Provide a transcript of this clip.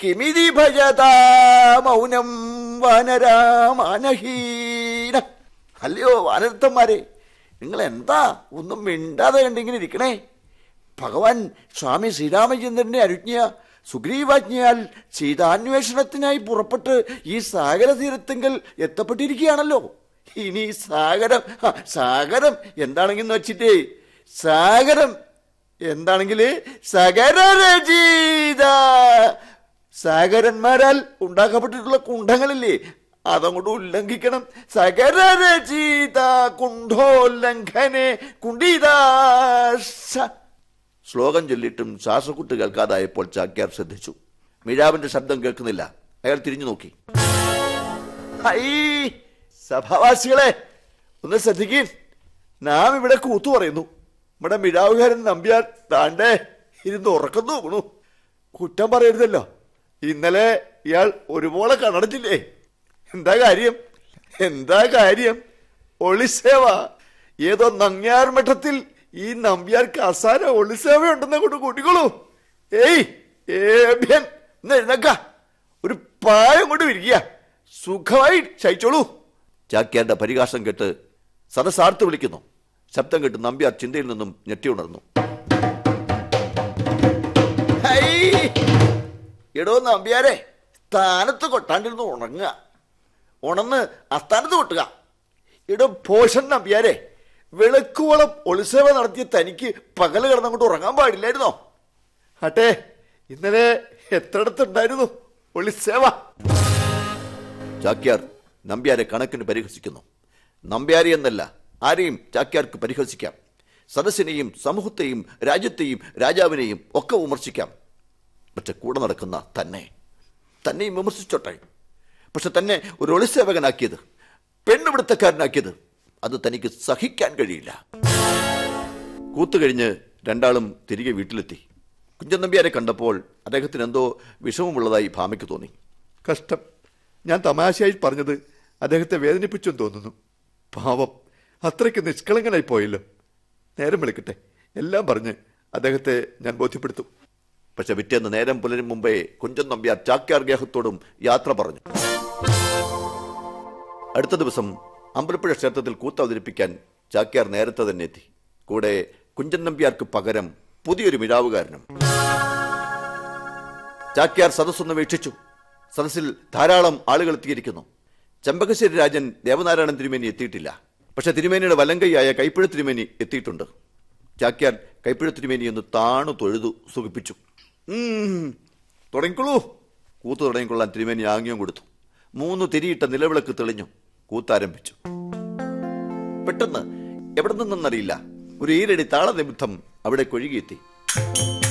കിമിതി ഭജത മൗനം വാനരാമാനഹീന അല്ലയോ വാനരത്തന്മാരെ നിങ്ങൾ എന്താ ഒന്നും മിണ്ടാതെ കണ്ടിങ്ങനെ ഇരിക്കണേ ഭഗവാൻ സ്വാമി ശ്രീരാമചന്ദ്രന്റെ അനുജ്ഞ സുഗ്രീവാജ്ഞയാൽ സീതാന്വേഷണത്തിനായി പുറപ്പെട്ട് ഈ സാഗര തീരത്തെങ്കിൽ എത്തപ്പെട്ടിരിക്കുകയാണല്ലോ ഇനി ഈ സാഗരം ആ, സാഗരം എന്താണെങ്കിലും വെച്ചിട്ടേ സാഗരം എന്താണെങ്കിൽ സഗരരചീത സാഗരന്മാരാൽ ഉണ്ടാക്കപ്പെട്ടിട്ടുള്ള കുണ്ഠങ്ങളില്ലേ അതങ്ങോട്ട് ഉല്ലംഘിക്കണം സഗരരചീത കുണ്ഠോല്ലംഘനെ കുണ്ടീതാശ ശ്ലോകം ചൊല്ലിയിട്ടും ശ്വാസക്കുട്ട് കേൾക്കാതായപ്പോൾ ചാക്യാർ ശ്രദ്ധിച്ചു മിഴാവിന്റെ ശബ്ദം കേൾക്കുന്നില്ല അയാൾ തിരിഞ്ഞു നോക്കി ഹൈ സഭാവാസികളെ ഒന്ന് ശ്രദ്ധിക്കീൻ നാം ഇവിടെ കൂത്തു പറയുന്നു നമ്മുടെ മിഴാവുകാരൻ നമ്പ്യാർ താണ്ടേ ഇരുന്ന് ഉറക്കം നോക്കണു കുറ്റം പറയരുതല്ലോ ഇന്നലെ ഇയാൾ ഒരുപോലെ കണ്ണടച്ചില്ലേ എന്താ കാര്യം എന്താ കാര്യം ഒളിസേവ ഏതോ നങ്ങ്യാർ മഠത്തിൽ ഈ നമ്പ്യാർക്ക് അസാര ഒളിസേവ ഉണ്ടെന്ന് കൊണ്ട് കൂട്ടിക്കോളൂ ഏയ് ഏഭ്യൻ ഒന്ന് എഴുന്നേക്ക ഒരു പായം കൊണ്ട് വിരിക്കുക സുഖമായി ശയിച്ചോളൂ ചാക്യാരുടെ പരിഹാസം കേട്ട് സദസാർത്ത് വിളിക്കുന്നു ശബ്ദം കേട്ട് നമ്പ്യാർ ചിന്തയിൽ നിന്നും ഞെട്ടിയുണർന്നു ഹൈ! എടോ നമ്പ്യാരെ സ്ഥാനത്ത് കൊട്ടാണ്ടിരുന്ന് ഉണങ്ങുക ഉണന്ന് അസ്ഥാനത്ത് കൊട്ടുക എടോ പോഷൻ നമ്പ്യാരെ വിളക്കുവളം ഒളിസേവ നടത്തിയ തനിക്ക് പകല് കിടന്നങ്ങോട്ട് ഉറങ്ങാൻ പാടില്ലായിരുന്നോ ആട്ടെ ഇന്നലെ എത്രയിടത്തുണ്ടായിരുന്നു ഒളിസേവ ചാക്യാർ നമ്പ്യാരെ കണക്കിന് പരിഹസിക്കുന്നു നമ്പ്യാരെ എന്നല്ല ആരെയും ചാക്യാർക്ക് പരിഹസിക്കാം സദസ്സിനെയും സമൂഹത്തെയും രാജ്യത്തെയും രാജാവിനെയും ഒക്കെ വിമർശിക്കാം പക്ഷെ കൂടെ നടക്കുന്ന തന്നെ തന്നെയും വിമർശിച്ചോട്ടെ പക്ഷെ തന്നെ ഒരു ഒളിസേവകനാക്കിയത് പെണ്ണുപിടുത്തക്കാരനാക്കിയത് അത് തനിക്ക് സഹിക്കാൻ കഴിയില്ല കൂത്തുകഴിഞ്ഞ് രണ്ടാളും തിരികെ വീട്ടിലെത്തി കുഞ്ചൻ നമ്പ്യാരെ കണ്ടപ്പോൾ അദ്ദേഹത്തിന് എന്തോ വിഷമമുള്ളതായി ഭാമയ്ക്ക് തോന്നി കഷ്ടം ഞാൻ തമാശയായി പറഞ്ഞത് അദ്ദേഹത്തെ വേദനിപ്പിച്ചെന്ന് തോന്നുന്നു പാവം അത്രയ്ക്ക് നിഷ്കളങ്കനായി പോയല്ലോ നേരം വിളിക്കട്ടെ എല്ലാം പറഞ്ഞ് അദ്ദേഹത്തെ ഞാൻ ബോധ്യപ്പെടുത്തും പക്ഷെ പിറ്റേന്ന് നേരം പുലരും മുമ്പേ കുഞ്ചൻ നമ്പ്യാർ ചാക്യാർ ഗേഹത്തോടും യാത്ര പറഞ്ഞു അടുത്ത ദിവസം അമ്പലപ്പുഴ ക്ഷേത്രത്തിൽ കൂത്ത് അവതരിപ്പിക്കാൻ ചാക്യാർ നേരത്തെ തന്നെ എത്തി കൂടെ കുഞ്ചൻ നമ്പ്യാർക്ക് പകരം പുതിയൊരു മിഴാവുകാരനും ചാക്യാർ സദസ്സൊന്ന് വീക്ഷിച്ചു സദസ്സിൽ ധാരാളം ആളുകൾ എത്തിയിരിക്കുന്നു ചെമ്പകശ്ശേരി രാജൻ ദേവനാരായണൻ തിരുമേനി എത്തിയിട്ടില്ല പക്ഷെ തിരുമേനിയുടെ വലങ്കൈയായ കൈപ്പുഴ തിരുമേനി എത്തിയിട്ടുണ്ട് ചാക്യാർ കൈപ്പുഴ തിരുമേനി ഒന്ന് താണു തൊഴുതു സുഖിപ്പിച്ചു ഉം, തുടങ്ങിക്കോളൂ കൂത്ത് തുടങ്ങിക്കൊള്ളാൻ തിരുമേനി ആംഗ്യം കൊടുത്തു മൂന്ന് തിരിയിട്ട നിലവിളക്ക് തെളിഞ്ഞു കൂത്താരംഭിച്ചു പെട്ടെന്ന് എവിടെ നിന്നെന്നറിയില്ല ഒരു ഈരടി താളനിബദ്ധം അവിടെ കൊഴുകിയെത്തി